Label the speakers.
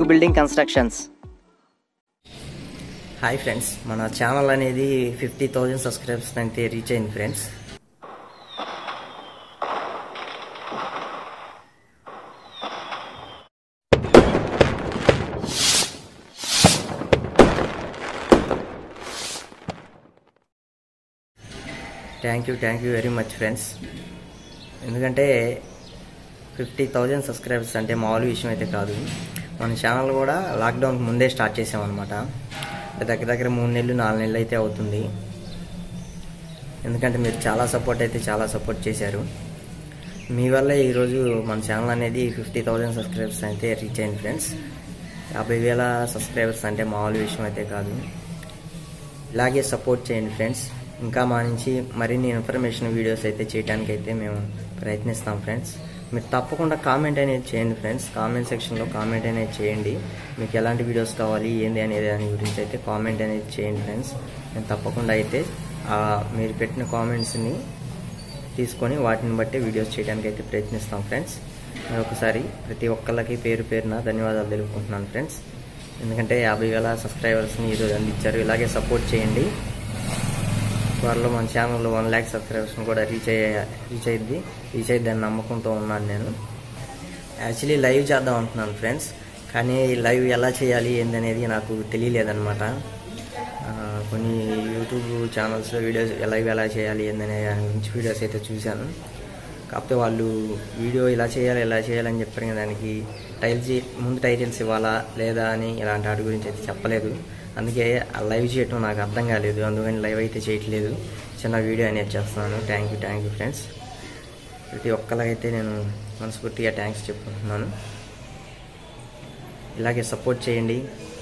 Speaker 1: Telugu building constructions
Speaker 2: hi friends మన channel అనేది fifty thousand subscribers అయితే రీచ్ అయింది friends thank you thank you very much friends ఎందుకంటే fifty thousand subscribers అంటే మామూలు విషయం అయితే కాదు మన ఛానల్ కూడా లాక్డౌన్కి ముందే స్టార్ట్ చేసామన్నమాట దగ్గర దగ్గర మూడు నెలలు నాలుగు నెలలు అయితే అవుతుంది ఎందుకంటే మీరు చాలా సపోర్ట్ అయితే చాలా సపోర్ట్ చేశారు మీ వల్ల ఈరోజు మన ఛానల్ అనేది ఫిఫ్టీ థౌజండ్ సబ్స్క్రైబర్స్ అయితే రీచ్ అయింది ఫ్రెండ్స్ యాభై వేల సబ్స్క్రైబర్స్ అంటే మామూలు విషయం అయితే కాదు ఇలాగే సపోర్ట్ చేయండి ఫ్రెండ్స్ ఇంకా మా నుంచి మరిన్ని ఇన్ఫర్మేషన్ వీడియోస్ అయితే చేయడానికి అయితే మేము ప్రయత్నిస్తాం ఫ్రెండ్స్ మీరు తప్పకుండా కామెంట్ అనేది చేయండి ఫ్రెండ్స్ కామెంట్ సెక్షన్లో కామెంట్ అనేది చేయండి మీకు ఎలాంటి వీడియోస్ కావాలి ఏంది అనేది దాని గురించి అయితే కామెంట్ అనేది చేయండి ఫ్రెండ్స్ నేను తప్పకుండా అయితే ఆ మీరు పెట్టిన కామెంట్స్ని తీసుకొని వాటిని బట్టి వీడియోస్ చేయడానికి అయితే ప్రయత్నిస్తాం ఫ్రెండ్స్ మరొకసారి ప్రతి ఒక్కళ్ళకి పేరు పేరున ధన్యవాదాలు తెలుపుకుంటున్నాను ఫ్రెండ్స్ ఎందుకంటే యాభై వేల సబ్స్క్రైబర్స్ని ఈరోజు అందించారు ఇలాగే సపోర్ట్ చేయండి త్వరలో మన ఛానల్లో వన్ ల్యాక్ సబ్స్క్రైబర్స్ని కూడా రీచ్ అయ్యే రీచ్ అయ్యింది రీచ్ అయ్యిద్దని నమ్మకంతో ఉన్నాను నేను యాక్చువల్లీ లైవ్ చేద్దాం అనుకున్నాను ఫ్రెండ్స్ కానీ లైవ్ ఎలా చేయాలి ఏందనేది నాకు తెలియలేదన్నమాట ఆ, కొన్ని యూట్యూబ్ ఛానల్స్ వీడియోస్ లైవ్ ఎలా చేయాలి ఏందనే దాని గురించి వీడియోస్ అయితే చూశాను కాకపోతే వాళ్ళు వీడియో ఇలా చేయాలి ఇలా చేయాలని చెప్పారు కదా దానికి టైల్స్ ముందు టైటిల్స్ ఇవ్వాలా లేదా అని ఇలాంటి వాటి గురించి అయితే చెప్పలేదు అందుకే ఆ లైవ్ చేయటం నాకు అర్థం కాలేదు అందుకని లైవ్ అయితే చేయట్లేదు చిన్న వీడియో అనేది చేస్తున్నాను thank you thank you friends ప్రతి ఒక్కరికైతే నేను మనస్ఫూర్తిగా థ్యాంక్స్ చెప్పుకుంటున్నాను ఇలాగే సపోర్ట్ చేయండి